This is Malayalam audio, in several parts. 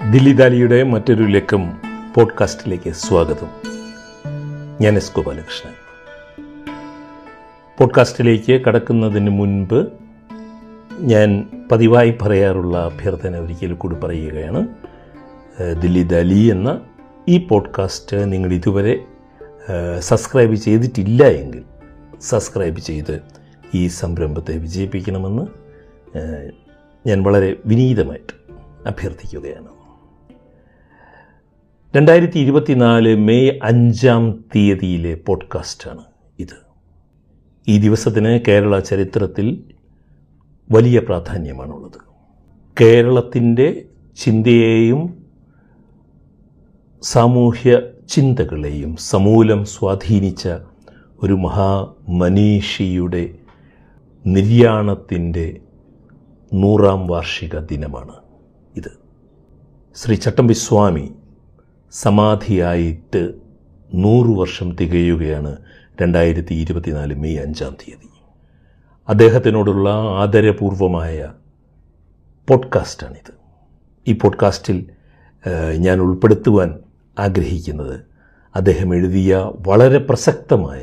ദില്ലിദാലിയുടെ മറ്റൊരു ലക്കം പോഡ്കാസ്റ്റിലേക്ക് സ്വാഗതം ഞാൻ എസ് ഗോപാലകൃഷ്ണൻ പോഡ്കാസ്റ്റിലേക്ക് കടക്കുന്നതിന് മുൻപ് ഞാൻ പതിവായി പറയാറുള്ള അഭ്യർത്ഥന ഒരിക്കൽ കൂടി പറയുകയാണ് ഏഹ് ദില്ലി ദാലി എന്ന ഈ പോഡ്കാസ്റ്റ് നിങ്ങൾ ഇതുവരെ ഏഹ് സബ്സ്ക്രൈബ് ചെയ്തിട്ടില്ല എങ്കിൽ സബ്സ്ക്രൈബ് ചെയ്ത് ഈ സംരംഭത്തെ വിജയിപ്പിക്കണമെന്ന് ഏഹ് ഞാൻ വളരെ വിനീതമായിട്ട് അഭ്യർത്ഥിക്കുകയാണ് രണ്ടായിരത്തി ഇരുപത്തിനാല് മെയ് അഞ്ചാം തീയതിയിലെ പോഡ്കാസ്റ്റാണ് ഇത് ഈ ദിവസത്തിന് കേരള ചരിത്രത്തിൽ വലിയ പ്രാധാന്യമാണുള്ളത് കേരളത്തിൻ്റെ ചിന്തയെയും സാമൂഹ്യ ചിന്തകളെയും സമൂലം സ്വാധീനിച്ച ഒരു മഹാമനീഷിയുടെ നിര്യാണത്തിൻ്റെ നൂറാം വാർഷിക ദിനമാണ് ഇത് ശ്രീ ചട്ടമ്പിസ്വാമി സമാധിയായിട്ട് നൂറു വർഷം തികയുകയാണ് രണ്ടായിരത്തി ഇരുപത്തിനാല് മെയ് അഞ്ചാം തീയതി അദ്ദേഹത്തിനോടുള്ള ആദരപൂർവമായ പോഡ്കാസ്റ്റാണിത് ഈ പോഡ്കാസ്റ്റിൽ ഏഹ്, ഞാൻ ഉൾപ്പെടുത്തുവാൻ ആഗ്രഹിക്കുന്നത് അദ്ദേഹം എഴുതിയ വളരെ പ്രസക്തമായ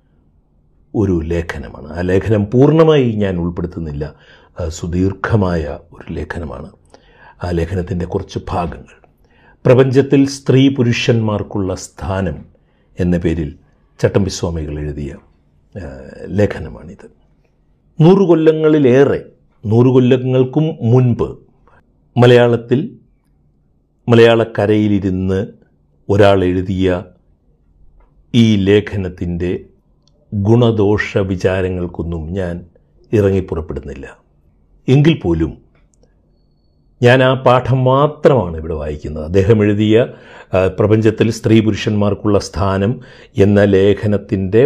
ഒരു ലേഖനമാണ് ആ ലേഖനം പൂർണ്ണമായി ഞാൻ ഉൾപ്പെടുത്തുന്നില്ല ആ, സുദീർഘമായ ഒരു ലേഖനമാണ് ആ ലേഖനത്തിൻ്റെ കുറച്ച് ഭാഗങ്ങൾ പ്രപഞ്ചത്തിൽ സ്ത്രീ പുരുഷന്മാർക്കുള്ള സ്ഥാനം എന്ന പേരിൽ ചട്ടമ്പിസ്വാമികൾ എഴുതിയ ആ, ലേഖനമാണിത് നൂറു കൊല്ലങ്ങളിലേറെ നൂറു കൊല്ലങ്ങൾക്കും മുൻപ് മലയാളത്തിൽ മലയാളക്കരയിലിരുന്ന് ഒരാൾ എഴുതിയ ഈ ലേഖനത്തിൻ്റെ ഗുണദോഷ വിചാരങ്ങൾക്കൊന്നും ഞാൻ ഇറങ്ങിപ്പുറപ്പെടുന്നില്ല എങ്കിൽ പോലും ഞാൻ ആ പാഠം മാത്രമാണ് ഇവിടെ വായിക്കുന്നത് അദ്ദേഹം എഴുതിയ ആ, പ്രപഞ്ചത്തിൽ സ്ത്രീ പുരുഷന്മാർക്കുള്ള സ്ഥാനം എന്ന ലേഖനത്തിൻ്റെ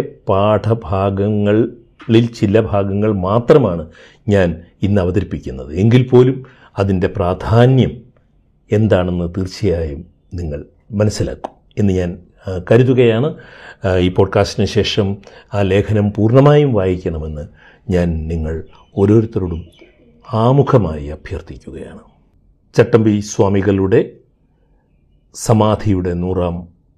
പാഠഭാഗങ്ങളിൽ ചില ഭാഗങ്ങൾ മാത്രമാണ് ഞാൻ ഇന്ന് അവതരിപ്പിക്കുന്നത് എങ്കിൽ പോലും അതിൻ്റെ പ്രാധാന്യം എന്താണെന്ന് തീർച്ചയായും നിങ്ങൾ മനസ്സിലാക്കും എന്ന് ഞാൻ ആ, കരുതുകയാണ് ആ, ഈ പോഡ്കാസ്റ്റിന് ശേഷം ആ ലേഖനം പൂർണ്ണമായും വായിക്കണമെന്ന് ഞാൻ നിങ്ങൾ ഓരോരുത്തരോടും ആമുഖമായി അഭ്യർത്ഥിക്കുകയാണ് ചട്ടമ്പി സ്വാമികളുടെ സമാധിയുടെ നൂറാം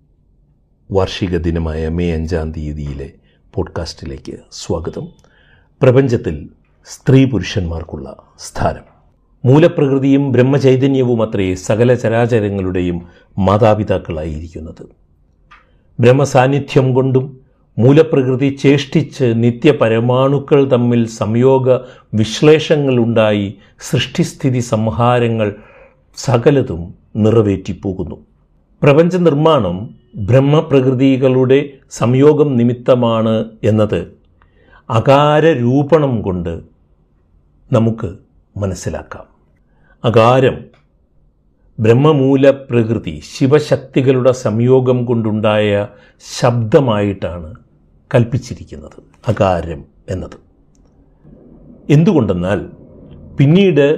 വാർഷിക ദിനമായ മെയ് അഞ്ചാം തീയതിയിലെ പോഡ്കാസ്റ്റിലേക്ക് സ്വാഗതം പ്രപഞ്ചത്തിൽ സ്ത്രീ പുരുഷന്മാർക്കുള്ള സ്ഥാനം മൂലപ്രകൃതിയും ബ്രഹ്മചൈതന്യവും അത്രേ സകല ചരാചരങ്ങളുടെയും മാതാപിതാക്കളായിരിക്കുന്നത് ബ്രഹ്മസാന്നിധ്യം കൊണ്ടും മൂലപ്രകൃതി ചേഷ്ടിച്ച് നിത്യപരമാണുക്കൾ തമ്മിൽ സംയോഗ വിശ്ലേഷങ്ങളുണ്ടായി സൃഷ്ടിസ്ഥിതി സംഹാരങ്ങൾ സകലതും നിറവേറ്റിപ്പോകുന്നു പ്രപഞ്ച നിർമ്മാണം ബ്രഹ്മപ്രകൃതികളുടെ സംയോഗം നിമിത്തമാണ് എന്നത് അകാരരൂപണം കൊണ്ട് നമുക്ക് മനസ്സിലാക്കാം അകാരം ബ്രഹ്മമൂല പ്രകൃതി ശിവശക്തികളുടെ സംയോഗം കൊണ്ടുണ്ടായ ശബ്ദമായിട്ടാണ് കൽപ്പിച്ചിരിക്കുന്നത് അകാരം എന്നത് എന്തുകൊണ്ടെന്നാൽ പിന്നീട്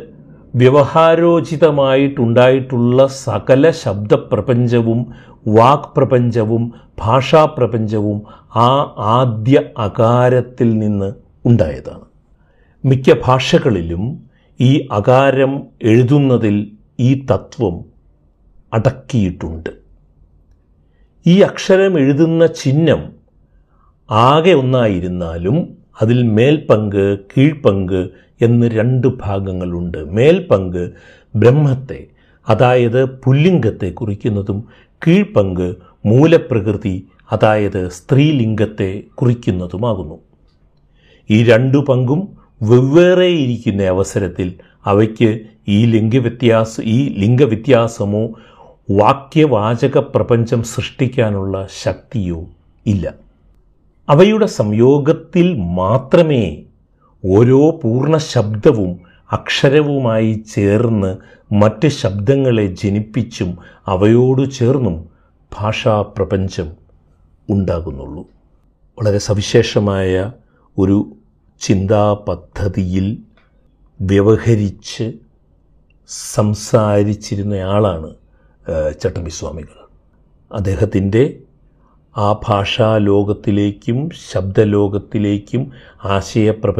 വ്യവഹാരോചിതമായിട്ടുണ്ടായിട്ടുള്ള സകല ശബ്ദപ്രപഞ്ചവും വാക്പ്രപഞ്ചവും ഭാഷാപ്രപഞ്ചവും ആ ആദ്യ അകാരത്തിൽ നിന്ന് ഉണ്ടായതാണ് മിക്ക ഭാഷകളിലും ഈ അകാരം എഴുതുന്നതിൽ ഈ തത്വം അടക്കിയിട്ടുണ്ട് ഈ അക്ഷരം എഴുതുന്ന ചിഹ്നം ആകെ ഒന്നായിരുന്നാലും അതിൽ മേൽപങ്ക് കീഴ്പങ്ക് എന്ന് രണ്ട് ഭാഗങ്ങളുണ്ട് മേൽപങ്ക് ബ്രഹ്മത്തെ അതായത് പുല്ലിംഗത്തെ കുറിക്കുന്നതും കീഴ്പങ്ക് മൂലപ്രകൃതി അതായത് സ്ത്രീലിംഗത്തെ കുറിക്കുന്നതുമാകുന്നു ഈ രണ്ടു പങ്കും വെവ്വേറെ ഇരിക്കുന്ന അവസരത്തിൽ അവയ്ക്ക് ഈ ലിംഗവ്യത്യാസ ഈ ലിംഗവ്യത്യാസമോ വാക്യവാചക പ്രപഞ്ചം സൃഷ്ടിക്കാനുള്ള ശക്തിയോ ഇല്ല അവയുടെ സംയോഗത്തിൽ മാത്രമേ ഓരോ പൂർണ്ണ ശബ്ദവും അക്ഷരവുമായി ചേർന്ന് മറ്റ് ശബ്ദങ്ങളെ ജനിപ്പിച്ചും അവയോട് ചേർന്നും ഭാഷാപ്രപഞ്ചം ഉണ്ടാകുന്നുള്ളൂ വളരെ സവിശേഷമായ ഒരു ചിന്താ പദ്ധതിയിൽ വ്യവഹരിച്ച് സംസാരിച്ചിരുന്നയാളാണ് ഏഹ്, ചട്ടമ്പിസ്വാമികൾ അദ്ദേഹത്തിൻ്റെ ആ ഭാഷാലോകത്തിലേക്കും ശബ്ദലോകത്തിലേക്കും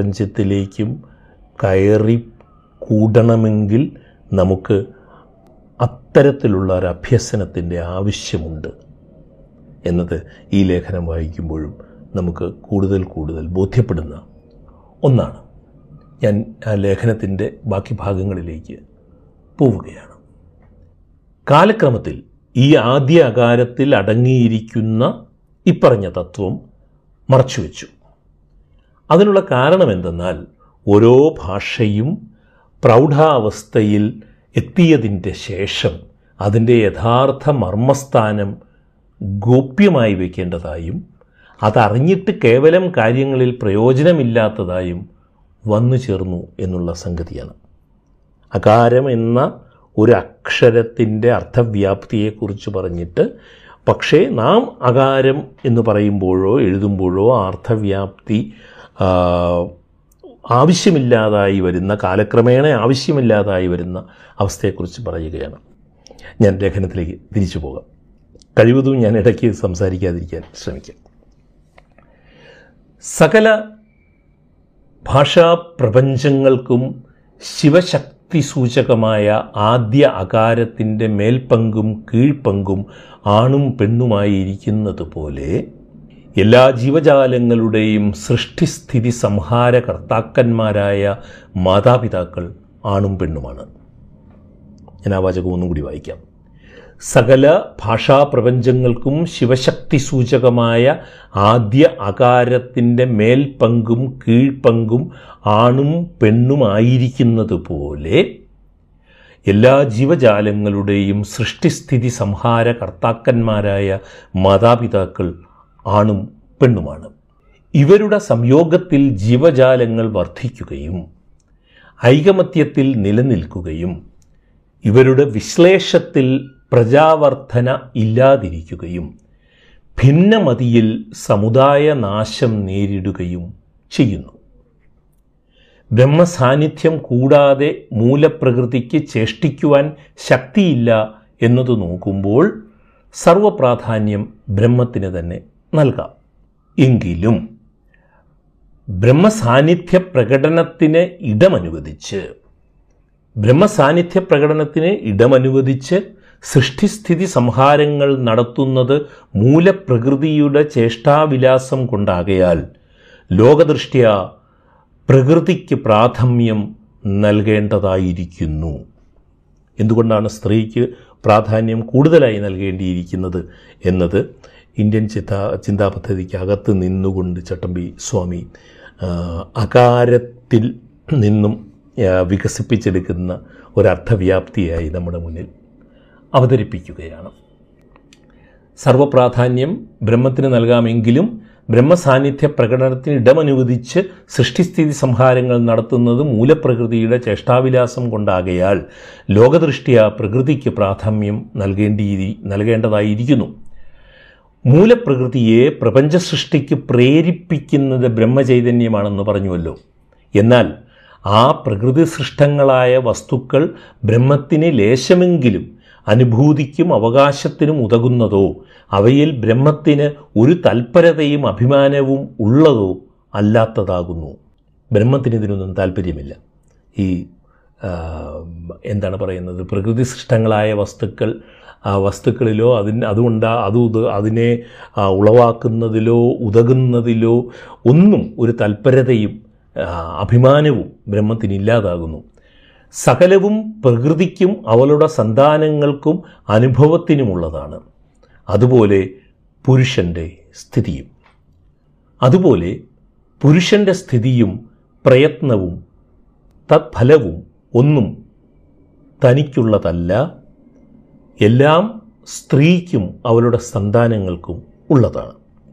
ആശയപ്രപഞ്ചത്തിലേക്കും കയറി കൂടണമെങ്കിൽ നമുക്ക് അത്തരത്തിലുള്ള ഒരു അഭ്യസനത്തിൻ്റെ ആവശ്യമുണ്ട് എന്നത് ഈ ലേഖനം വായിക്കുമ്പോഴും നമുക്ക് കൂടുതൽ കൂടുതൽ ബോധ്യപ്പെടുന്ന ഒന്നാണ് ഞാൻ ആ ലേഖനത്തിൻ്റെ ബാക്കി ഭാഗങ്ങളിലേക്ക് പോവുകയാണ് കാലക്രമത്തിൽ ഈ ആദ്യ അകാരത്തിൽ അടങ്ങിയിരിക്കുന്ന ഇപ്പറഞ്ഞ തത്വം മറച്ചുവെച്ചു അതിനുള്ള കാരണം എന്തെന്നാൽ ഓരോ ഭാഷയും പ്രൗഢാവസ്ഥയിൽ എത്തിയതിൻ്റെ ശേഷം അതിൻ്റെ യഥാർത്ഥ മർമ്മസ്ഥാനം ഗോപ്യമായി വയ്ക്കേണ്ടതായും അതറിഞ്ഞിട്ട് കേവലം കാര്യങ്ങളിൽ പ്രയോജനമില്ലാത്തതായും വന്നു ചേർന്നു എന്നുള്ള സംഗതിയാണ് അകാരം എന്ന ഒരു അക്ഷരത്തിൻ്റെ അർത്ഥവ്യാപ്തിയെക്കുറിച്ച് പറഞ്ഞിട്ട് പക്ഷേ നാം അകാരം എന്ന് പറയുമ്പോഴോ എഴുതുമ്പോഴോ ആ അർത്ഥവ്യാപ്തി ആ, ആവശ്യമില്ലാതായി വരുന്ന കാലക്രമേണ ആവശ്യമില്ലാതായി വരുന്ന അവസ്ഥയെക്കുറിച്ച് പറയുകയാണ് ഞാൻ ലേഖനത്തിലേക്ക് തിരിച്ചു പോകാം കഴിവതും ഞാൻ ഇടയ്ക്ക് സംസാരിക്കാതിരിക്കാൻ ശ്രമിക്കാം സകല ഭാഷാപ്രപഞ്ചങ്ങൾക്കും ശിവശക്തി സൂചകമായ ആദ്യ അകാരത്തിൻ്റെ മേൽപങ്കും കീഴ്പങ്കും ആണും പെണ്ണുമായി ഇരിക്കുന്നത് പോലെ എല്ലാ ജീവജാലങ്ങളുടെയും സൃഷ്ടിസ്ഥിതി സംഹാരകർത്താക്കന്മാരായ മാതാപിതാക്കൾ ആണും പെണ്ണുമാണ് ഞാൻ ആ വാചകം ഒന്നും കൂടി വായിക്കാം സകല ഭാഷാപ്രപഞ്ചങ്ങൾക്കും ശിവശക്തി സൂചകമായ ആദ്യ അകാരത്തിൻ്റെ മേൽപങ്കും കീഴ്പങ്കും ആണും പെണ്ണുമായിരിക്കുന്നത് പോലെ എല്ലാ ജീവജാലങ്ങളുടെയും സൃഷ്ടിസ്ഥിതി സംഹാര കർത്താക്കന്മാരായ മാതാപിതാക്കൾ ആണും പെണ്ണുമാണ് ഇവരുടെ സംയോഗത്തിൽ ജീവജാലങ്ങൾ വർദ്ധിക്കുകയും ഐകമത്യത്തിൽ നിലനിൽക്കുകയും ഇവരുടെ വിശ്ലേഷത്തിൽ പ്രജാവർദ്ധന ഇല്ലാതിരിക്കുകയും ഭിന്നമതിയിൽ സമുദായ നാശം നേരിടുകയും ചെയ്യുന്നു ബ്രഹ്മസാന്നിധ്യം കൂടാതെ മൂലപ്രകൃതിക്ക് ചേഷ്ടിക്കുവാൻ ശക്തിയില്ല എന്നത് നോക്കുമ്പോൾ സർവപ്രാധാന്യം ബ്രഹ്മത്തിന് തന്നെ നൽകാം എങ്കിലും ബ്രഹ്മസാന്നിധ്യ പ്രകടനത്തിന് ഇടമനുവദിച്ച് ബ്രഹ്മസാന്നിധ്യ പ്രകടനത്തിന് ഇടമനുവദിച്ച് സൃഷ്ടിസ്ഥിതി സംഹാരങ്ങൾ നടത്തുന്നത് മൂലപ്രകൃതിയുടെ ചേഷ്ടാവിലാസം കൊണ്ടാകയാൽ ലോകദൃഷ്ട്യ പ്രകൃതിക്ക് പ്രാധാന്യം നൽകേണ്ടതായിരിക്കുന്നു എന്തുകൊണ്ടാണ് സ്ത്രീക്ക് പ്രാധാന്യം കൂടുതലായി നൽകേണ്ടിയിരിക്കുന്നത് എന്നത് ഇന്ത്യൻ ചിന്താ ചിന്താ പദ്ധതിക്കകത്ത് നിന്നുകൊണ്ട് ചട്ടമ്പി സ്വാമി ആ, അകാരത്തിൽ നിന്നും ആ, വികസിപ്പിച്ചെടുക്കുന്ന ഒരർത്ഥവ്യാപ്തിയായി നമ്മുടെ മുന്നിൽ അവതരിപ്പിക്കുകയാണ് സർവപ്രാധാന്യം ബ്രഹ്മത്തിന് നൽകാമെങ്കിലും ബ്രഹ്മസാന്നിധ്യ പ്രകടനത്തിന് ഇടമനുവദിച്ച് സൃഷ്ടിസ്ഥിതി സംഹാരങ്ങൾ നടത്തുന്നത് മൂലപ്രകൃതിയുടെ ചേഷ്ടാവിലാസം കൊണ്ടാകയാൽ ലോകദൃഷ്ട്യ പ്രകൃതിക്ക് പ്രാധാന്യം നൽകേണ്ടി നൽകേണ്ടതായിരിക്കുന്നു മൂലപ്രകൃതിയെ പ്രപഞ്ച സൃഷ്ടിക്ക് പ്രേരിപ്പിക്കുന്നത് ബ്രഹ്മചൈതന്യമാണെന്ന് പറഞ്ഞുവല്ലോ എന്നാൽ ആ പ്രകൃതി സൃഷ്ടങ്ങളായ വസ്തുക്കൾ ബ്രഹ്മത്തിന് ലേശമെങ്കിലും അനുഭൂതിക്കും അവകാശത്തിനും ഉതകുന്നതോ അവയിൽ ബ്രഹ്മത്തിന് ഒരു തൽപരതയും അഭിമാനവും ഉള്ളതോ അല്ലാത്തതാകുന്നു ബ്രഹ്മത്തിന് ഇതിനൊന്നും താല്പര്യമില്ല ഈ ആ, എന്താണ് പറയുന്നത് പ്രകൃതി സൃഷ്ടങ്ങളായ വസ്തുക്കൾ ആ വസ്തുക്കളിലോ അതിന് അതുകൊണ്ട് അത് ഉത അതിനെ ആ, ഉളവാക്കുന്നതിലോ ഉതകുന്നതിലോ ഒന്നും ഒരു തൽപരതയും ആ, അഭിമാനവും ബ്രഹ്മത്തിനില്ലാതാകുന്നു സകലവും പ്രകൃതിക്കും അവളുടെ സന്താനങ്ങൾക്കും അനുഭവത്തിനുമുള്ളതാണ് അതുപോലെ പുരുഷൻ്റെ സ്ഥിതിയും അതുപോലെ പുരുഷൻ്റെ സ്ഥിതിയും പ്രയത്നവും തത്ഫലവും ഒന്നും തനിക്കുള്ളതല്ല എല്ലാം സ്ത്രീക്കും അവളുടെ സന്താനങ്ങൾക്കും ഉള്ളതാണ്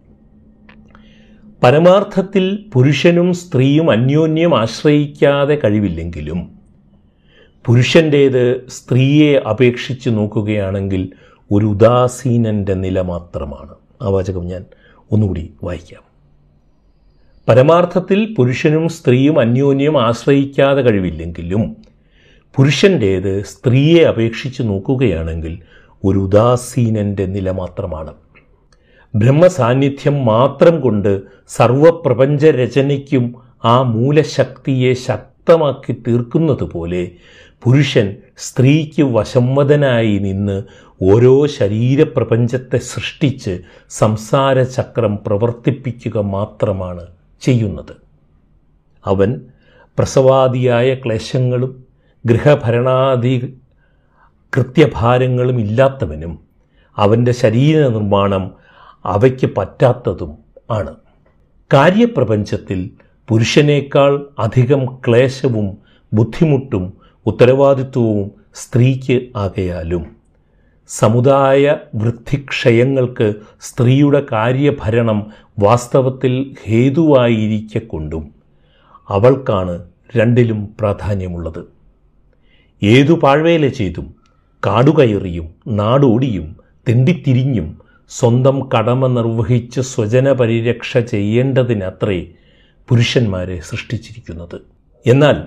പരമാർത്ഥത്തിൽ പുരുഷനും സ്ത്രീയും അന്യോന്യം ആശ്രയിക്കാതെ കഴിവില്ലെങ്കിലും പുരുഷൻ്റേത് സ്ത്രീയെ അപേക്ഷിച്ച് നോക്കുകയാണെങ്കിൽ ഒരു ഉദാസീനൻ്റെ നില മാത്രമാണ് ആ വാചകം ഞാൻ ഒന്നുകൂടി വായിക്കാം പരമാർത്ഥത്തിൽ പുരുഷനും സ്ത്രീയും അന്യോന്യം ആശ്രയിക്കാതെ കഴിവില്ലെങ്കിലും പുരുഷൻ്റേത് സ്ത്രീയെ അപേക്ഷിച്ച് നോക്കുകയാണെങ്കിൽ ഒരു ഉദാസീനൻ്റെ നില മാത്രമാണ് ബ്രഹ്മസാന്നിധ്യം മാത്രം കൊണ്ട് സർവപ്രപഞ്ച രചനയ്ക്കും ആ മൂലശക്തിയെ ശക്തമാക്കി തീർക്കുന്നത് പോലെ പുരുഷൻ സ്ത്രീക്ക് വശംവദനായി നിന്ന് ഓരോ ശരീരപ്രപഞ്ചത്തെ സൃഷ്ടിച്ച് സംസാരചക്രം പ്രവർത്തിപ്പിക്കുക മാത്രമാണ് ചെയ്യുന്നത് അവൻ പ്രസവാദിയായ ക്ലേശങ്ങളും ഗൃഹഭരണാദി കൃത്യഭാരങ്ങളും ഇല്ലാത്തവനും അവൻ്റെ ശരീര നിർമ്മാണം അവയ്ക്ക് പറ്റാത്തതും ആണ് കാര്യപ്രപഞ്ചത്തിൽ പുരുഷനേക്കാൾ അധികം ക്ലേശവും ബുദ്ധിമുട്ടും ഉത്തരവാദിത്വവും സ്ത്രീക്ക് ആകയാലും സമുദായ വൃദ്ധിക്ഷയങ്ങൾക്ക് സ്ത്രീയുടെ കാര്യഭരണം വാസ്തവത്തിൽ ഹേതുവായിരിക്കൊണ്ടും അവൾക്കാണ് രണ്ടിലും പ്രാധാന്യമുള്ളത് ഏതു പാഴ്വേല ചെയ്തും കാടുകയറിയും നാടോടിയും തെണ്ടിത്തിരിഞ്ഞും സ്വന്തം കടമ നിർവഹിച്ച് സ്വജന പരിരക്ഷ ചെയ്യേണ്ടതിനത്രേ പുരുഷന്മാരെ സൃഷ്ടിച്ചിരിക്കുന്നത് എന്നാൽ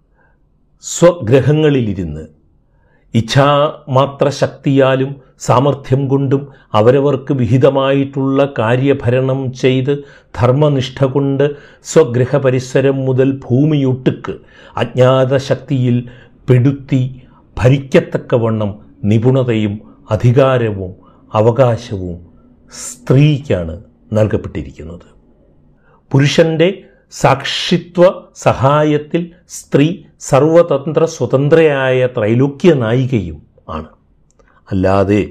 സ്വഗ്രഹങ്ങളിലിരുന്ന് ഇച്ഛാമാത്ര ശക്തിയാലും സാമർഥ്യം കൊണ്ടും അവരവർക്ക് വിഹിതമായിട്ടുള്ള കാര്യഭരണം ചെയ്ത് ധർമ്മനിഷ്ഠ കൊണ്ട് സ്വഗ്രഹ പരിസരം മുതൽ ഭൂമിയൊട്ടുക്ക് അജ്ഞാത ശക്തിയിൽ പെടുത്തി ഭരിക്കത്തക്കവണ്ണം നിപുണതയും അധികാരവും അവകാശവും സ്ത്രീക്കാണ് നൽകപ്പെട്ടിരിക്കുന്നത് പുരുഷൻ്റെ സാക്ഷിത്വ സഹായത്തിൽ സ്ത്രീ സർവതന്ത്ര സ്വതന്ത്രയായ ത്രൈലോക്യ നായികയും ആണ് അല്ലാതെ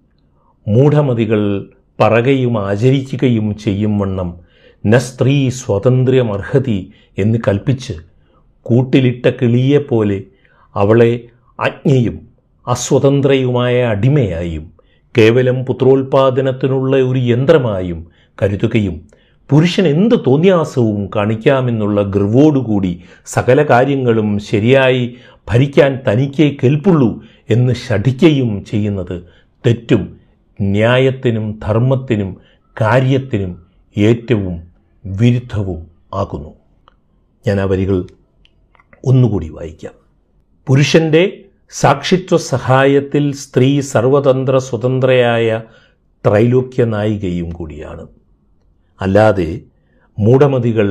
മൂഢമതികൾ പറകയും ആചരിക്കുകയും ചെയ്യും വണ്ണം ന സ്ത്രീ സ്വാതന്ത്ര്യമർഹതി എന്ന് കൽപ്പിച്ച് കൂട്ടിലിട്ട കിളിയെപ്പോലെ അവളെ അജ്ഞയും അസ്വതന്ത്രയുമായ അടിമയായും കേവലം പുത്രോൽപാദനത്തിനുള്ള ഒരു യന്ത്രമായും കരുതുകയും പുരുഷൻ എന്ത് തോന്നിയാസവും കാണിക്കാമെന്നുള്ള ഗർവോടുകൂടി സകല കാര്യങ്ങളും ശരിയായി ഭരിക്കാൻ തനിക്കേ കെൽപ്പുള്ളൂ എന്ന് ശഠിക്കുകയും ചെയ്യുന്നത് തെറ്റും ന്യായത്തിനും ധർമ്മത്തിനും കാര്യത്തിനും ഏറ്റവും വിരുദ്ധവും ആകുന്നു ഞാൻ ആ വരികൾ ഒന്നുകൂടി വായിക്കാം പുരുഷൻ്റെ സാക്ഷിത്വ സഹായത്തിൽ സ്ത്രീ സർവതന്ത്ര സ്വതന്ത്രയായ ത്രൈലോക്യ നായികയും കൂടിയാണ് അല്ലാതെ മൂഢമതികൾ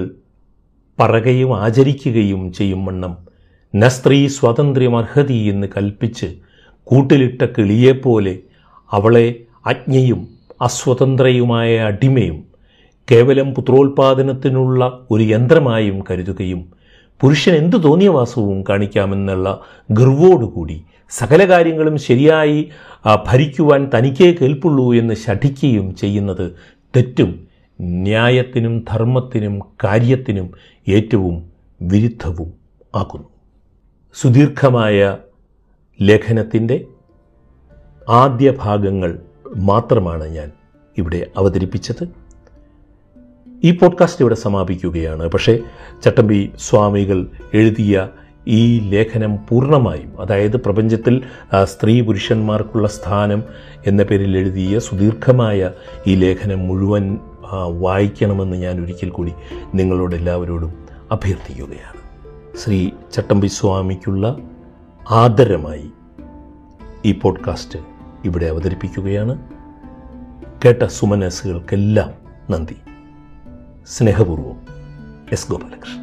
പറകയും ആചരിക്കുകയും ചെയ്യും വണ്ണം ന സ്ത്രീ സ്വാതന്ത്ര്യമർഹതി എന്ന് കൽപ്പിച്ച് കൂട്ടിലിട്ട കിളിയെപ്പോലെ അവളെ അജ്ഞയും അസ്വതന്ത്രയുമായ അടിമയും കേവലം പുത്രോൽപാദനത്തിനുള്ള ഒരു യന്ത്രമായും കരുതുകയും പുരുഷൻ എന്തു തോന്നിയവാസവും കാണിക്കാമെന്നുള്ള ഗർവോടുകൂടി സകല കാര്യങ്ങളും ശരിയായി ആ, ഭരിക്കുവാൻ തനിക്കേ കേൾപ്പുള്ളൂ എന്ന് ശഠിക്കുകയും ചെയ്യുന്നത് തെറ്റും ന്യായത്തിനും ധർമ്മത്തിനും കാര്യത്തിനും ഏറ്റവും വിരുദ്ധവും ആക്കുന്നു സുദീർഘമായ ലേഖനത്തിൻ്റെ ആദ്യ ഭാഗങ്ങൾ മാത്രമാണ് ഞാൻ ഇവിടെ അവതരിപ്പിച്ചത് ഈ പോഡ്കാസ്റ്റ് ഇവിടെ സമാപിക്കുകയാണ് പക്ഷേ ചട്ടമ്പി സ്വാമികൾ എഴുതിയ ഈ ലേഖനം പൂർണ്ണമായും അതായത് പ്രപഞ്ചത്തിൽ ആ, സ്ത്രീ പുരുഷന്മാർക്കുള്ള സ്ഥാനം എന്ന പേരിൽ എഴുതിയ സുദീർഘമായ ഈ ലേഖനം മുഴുവൻ ആ, വായിക്കണമെന്ന് ഞാൻ ഒരിക്കൽ കൂടി നിങ്ങളോട് എല്ലാവരോടും അഭ്യർത്ഥിക്കുകയാണ് ശ്രീ ചട്ടമ്പി സ്വാമിക്കുള്ള ആദരമായി ഈ പോഡ്കാസ്റ്റ് ഇവിടെ അവതരിപ്പിക്കുകയാണ് കേട്ട സുമനസ്സുകൾക്കെല്ലാം നന്ദി സ്നേഹപൂർവ്വം എസ് ഗോപാലകൃഷ്ണൻ